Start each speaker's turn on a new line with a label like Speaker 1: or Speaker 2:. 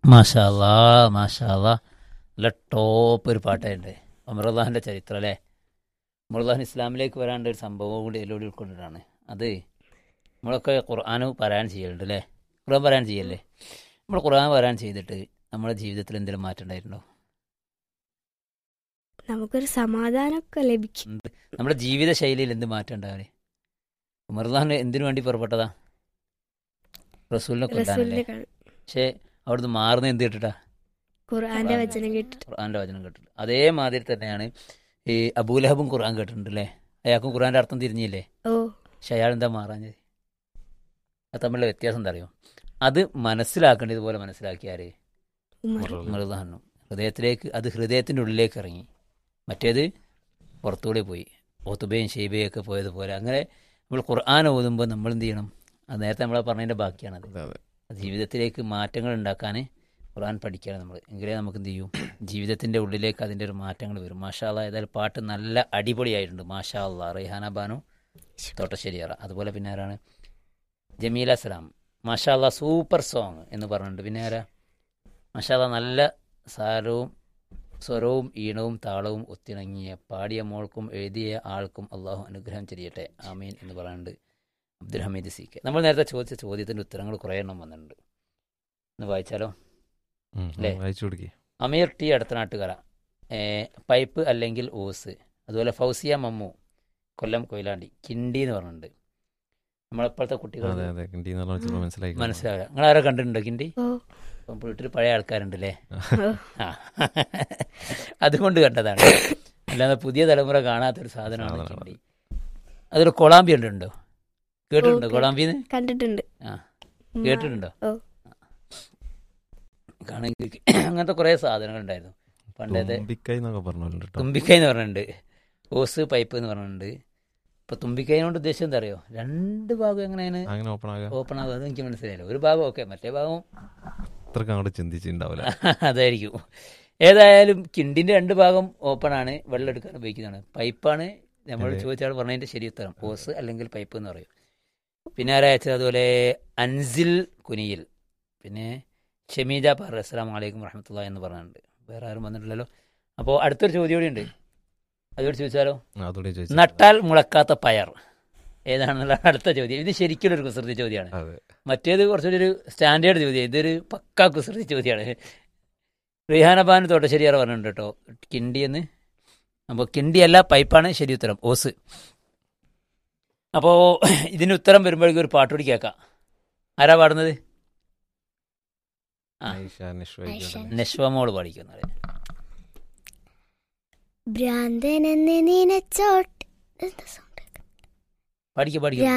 Speaker 1: മാഷാല്ലാ മാഷാല്ലാ നല്ല ടോപ്പ് ഒരു പാട്ടായിട്ടുണ്ട് അമറുല്ലാഹിൻ്റെ ചരിത്രം അല്ലേ അമറുല്ലാഹിൻ ഇസ്ലാമിലേക്ക് വരാണ്ട് ഒരു സംഭവം കൂടി ഇതിലൂടെ ഉൾക്കൊണ്ടിട്ടാണ് അത് നമ്മളൊക്കെ ഖുർആാന് പാരായണം ചെയ്യലുണ്ട് അല്ലേ ഖുർആൻ പാരായണം ചെയ്യല്ലേ നമ്മൾ ഖുർആൻ പാരായണം ചെയ്തിട്ട് നമ്മുടെ ജീവിതത്തിൽ എന്തെങ്കിലും മാറ്റം ഉണ്ടായിട്ടുണ്ടോ
Speaker 2: നമുക്കൊരു സമാധാനമൊക്കെ ലഭിക്കും
Speaker 1: ഉണ്ട്. നമ്മുടെ ജീവിത ശൈലിയിൽ എന്ത് മാറ്റം ഉണ്ടാവേ ഉമർദാൻ എന്തിനു വേണ്ടി പുറപ്പെട്ടതാ റസൂലിനെ കൊല്ലാനല്ലേ
Speaker 2: റസൂലിനെ കാണും
Speaker 1: പക്ഷേ അവിടുന്ന് മാറുന്ന എന്ത് കേട്ടിട്ടാ
Speaker 2: ഖുർആന്റെ വചനം കേട്ടിട്ട്
Speaker 1: ഖുർആന്റെ വചനം കേട്ടിട്ട് അതേമാതിരി തന്നെയാണ് ഈ അബൂലഹബും ഖുർആൻ കേട്ടിട്ടുണ്ട് അല്ലേ അയാൾക്കും ഖുർആന്റെ അർത്ഥം തിരിഞ്ഞില്ലേ
Speaker 2: ഓ
Speaker 1: പക്ഷെ അയാൾ എന്താ മാറാഞ്ഞത് അത് തമ്മിലുള്ള വ്യത്യാസം എന്താ അറിയോ അത് മനസ്സിലാക്കേണ്ടത് ഇതുപോലെ മനസ്സിലാക്കിയാര്
Speaker 2: ഉമർ
Speaker 1: മൃദാഹനം ഹൃദയത്തിലേക്ക് അത് ഹൃദയത്തിൻ്റെ ഉള്ളിലേക്ക് ഇറങ്ങി മറ്റേത് പുറത്തുകൂടെ പോയി ഓത്തുബയും ഷെയ്ബയും ഒക്കെ പോയതുപോലെ അങ്ങനെ നമ്മൾ ഖുർആൻ ഓതുമ്പോൾ നമ്മൾ എന്ത് ചെയ്യണം അത് നേരത്തെ നമ്മൾ പറഞ്ഞതിൻ്റെ ബാക്കിയാണത്
Speaker 3: അതെ അതെ
Speaker 1: ജീവിതത്തിലേക്ക് മാറ്റങ്ങൾ ഉണ്ടാക്കാൻ ഖുർആൻ പഠിക്കണം നമ്മൾ എങ്കിലേ നമുക്ക് എന്ത് ചെയ്യും ജീവിതത്തിൻ്റെ ഉള്ളിലേക്ക് അതിൻ്റെ ഒരു മാറ്റങ്ങൾ വരും മാഷാ അള്ളാ ഏതായാലും പാട്ട് നല്ല അടിപൊളിയായിട്ടുണ്ട് മാഷാ അള്ളാ റെഹാന ബാനു തോട്ടശ്ശേരിയറ അതുപോലെ പിന്നെ ആരാണ് ജമീല സലാം മാഷാ അള്ളാ സൂപ്പർ സോങ് എന്ന് പറഞ്ഞിട്ടുണ്ട് പിന്നെ ആരാ മാഷാ അള്ളാ നല്ല സാരവും സ്വരവും ഈണവും താളവും ഒത്തിണങ്ങിയ പാടിയ മോൾക്കും എഴുതിയ ആൾക്കും അള്ളാഹു അനുഗ്രഹം ചെയ്യട്ടെ ആമീൻ എന്ന് പറയുന്നുണ്ട് അബ്ദുൽ ഹമീദ് സി കെ നമ്മൾ നേരത്തെ ചോദിച്ച ചോദ്യത്തിൻ്റെ ഉത്തരങ്ങൾ കുറേ എണ്ണം വന്നിട്ടുണ്ട് ഒന്ന് വായിച്ചാലോ
Speaker 3: ഉം,
Speaker 1: അല്ലേ?
Speaker 3: വായിച്ചു കൊടുക്കേ
Speaker 1: അമീർ ടി അടുത്തനാട്ടുകര ഏ, പൈപ്പ് അല്ലെങ്കിൽ ഓസ് അതുപോലെ ഫൗസിയ മമ്മു കൊല്ലം കൊയിലാണ്ടി കിണ്ടി എന്ന് പറഞ്ഞിട്ടുണ്ട് നമ്മളിപ്പോഴത്തെ കുട്ടികൾ
Speaker 3: അതെ അതെ കിണ്ടി എന്ന് പറഞ്ഞാൽ ചിലപ്പോൾ മനസ്സിലായി കാണും.
Speaker 1: മനസ്സിലാവില്ല നിങ്ങൾ ആരോ കണ്ടിട്ടുണ്ടോ കിണ്ടി
Speaker 2: ഓ
Speaker 1: ഇപ്പം വീട്ടിൽ പഴയ ആൾക്കാരുണ്ടല്ലേ
Speaker 2: ഓ
Speaker 1: ആ അതുകൊണ്ട് കണ്ടതാണ് അല്ലാതെ പുതിയ തലമുറ കാണാത്തൊരു സാധനമാണ്
Speaker 3: സാധനമാണ്.
Speaker 1: കിണ്ടി അതൊരു കൊളാമ്പി ഉണ്ടോ കേട്ടിട്ടുണ്ടോ
Speaker 2: ഓ,
Speaker 1: കൊളാമ്പിന്ന്
Speaker 2: കണ്ടിട്ടുണ്ട്
Speaker 1: ആ
Speaker 2: ഉം,
Speaker 1: കേട്ടിട്ടുണ്ടോ
Speaker 2: ഓ
Speaker 1: കാണെങ്കിൽ അങ്ങനത്തെ കുറേ സാധനങ്ങൾ ഉണ്ടായിരുന്നു പണ്ടത്തെ
Speaker 3: തുമ്പിക്കൈ എന്നൊക്കെ പറഞ്ഞോണ്ട് കേട്ടോ
Speaker 1: തുമ്പിക്കൈ എന്ന് പറഞ്ഞിട്ടുണ്ട് ഓസ് പൈപ്പ് എന്ന് പറഞ്ഞിട്ടുണ്ട് ഇപ്പൊ തുമ്പിക്കൈനോട് ഉദ്ദേശം എന്താ അറിയോ രണ്ട് ഭാഗം എങ്ങനെയാണ്
Speaker 3: അങ്ങനെ ഓപ്പൺ ആകാൻ
Speaker 1: ഓപ്പൺ ആകും അത് എനിക്ക് മനസ്സിലായില്ല ഒരു ഭാഗം ഓക്കെ മറ്റേ ഭാഗം
Speaker 3: അത്രക്ക് അങ്ങോട്ട് ചിന്തിച്ചിട്ടുണ്ടാവില്ല
Speaker 1: അതായിരിക്കും ഏതായാലും കിണ്ടിന്റെ രണ്ട് ഭാഗം ഓപ്പൺ ആണ് വെള്ളം എടുക്കാൻ ഉപയോഗിക്കുന്നതാണ് പൈപ്പാണ് നമ്മൾ
Speaker 3: അതെ.
Speaker 1: ചോദിച്ചാൽ പറഞ്ഞതിന്റെ ശരി ഉത്തരം ഓസ് അല്ലെങ്കിൽ പൈപ്പ് എന്ന് പറയും പിന്നെ ആരാ അയച്ചത് അതുപോലെ അൻസിൽ കുനിയിൽ പിന്നെ ഷമീജ പറ അസ്സാം വലൈക്കും വറഹമത്തുള്ള എന്ന് പറഞ്ഞിട്ടുണ്ട് വേറെ ആരും വന്നിട്ടില്ലല്ലോ അപ്പോൾ അടുത്തൊരു ചോദ്യം കൂടി ഉണ്ട് അതോട് ചോദിച്ചാലോ
Speaker 3: ആ, അതോടെ ചോദിച്ചു
Speaker 1: നട്ടാൽ മുളക്കാത്ത പയർ ഏതാണെന്നുള്ള അടുത്ത ചോദ്യം ഇത് ശരിക്കും ഒരു കുസൃതി ചോദ്യമാണ്
Speaker 3: അതെ
Speaker 1: മറ്റേത് കുറച്ചൊരു ഒരു സ്റ്റാൻഡേർഡ് ചോദ്യം ഇതൊരു പക്കാ കുസൃതി ചോദ്യമാണ് റിഹാനബാൻ തോട്ടശ്ശേരിയാറ് പറഞ്ഞിട്ടുണ്ട് കേട്ടോ കിണ്ടി എന്ന് അപ്പോൾ കിണ്ടിയല്ല പൈപ്പാണ് ശരി ഉത്തരം ഓസ് അപ്പോൾ ഇതിന് ഉത്തരം വരുമ്പോഴേക്കും ഒരു പാട്ട് കൂടി കേൾക്കാം ആരാ പാടുന്നത് ആ.
Speaker 3: ഐഷ നിഷ്വ
Speaker 2: ഐഷ.
Speaker 1: നഷ്വമോള് പാടിക്കുന്നത്
Speaker 2: ഭ്രാന്തനെന്ന് നിനച്ചോട്ട് എന്താ sound?
Speaker 1: പാടിക്കുക പാടിക്കുക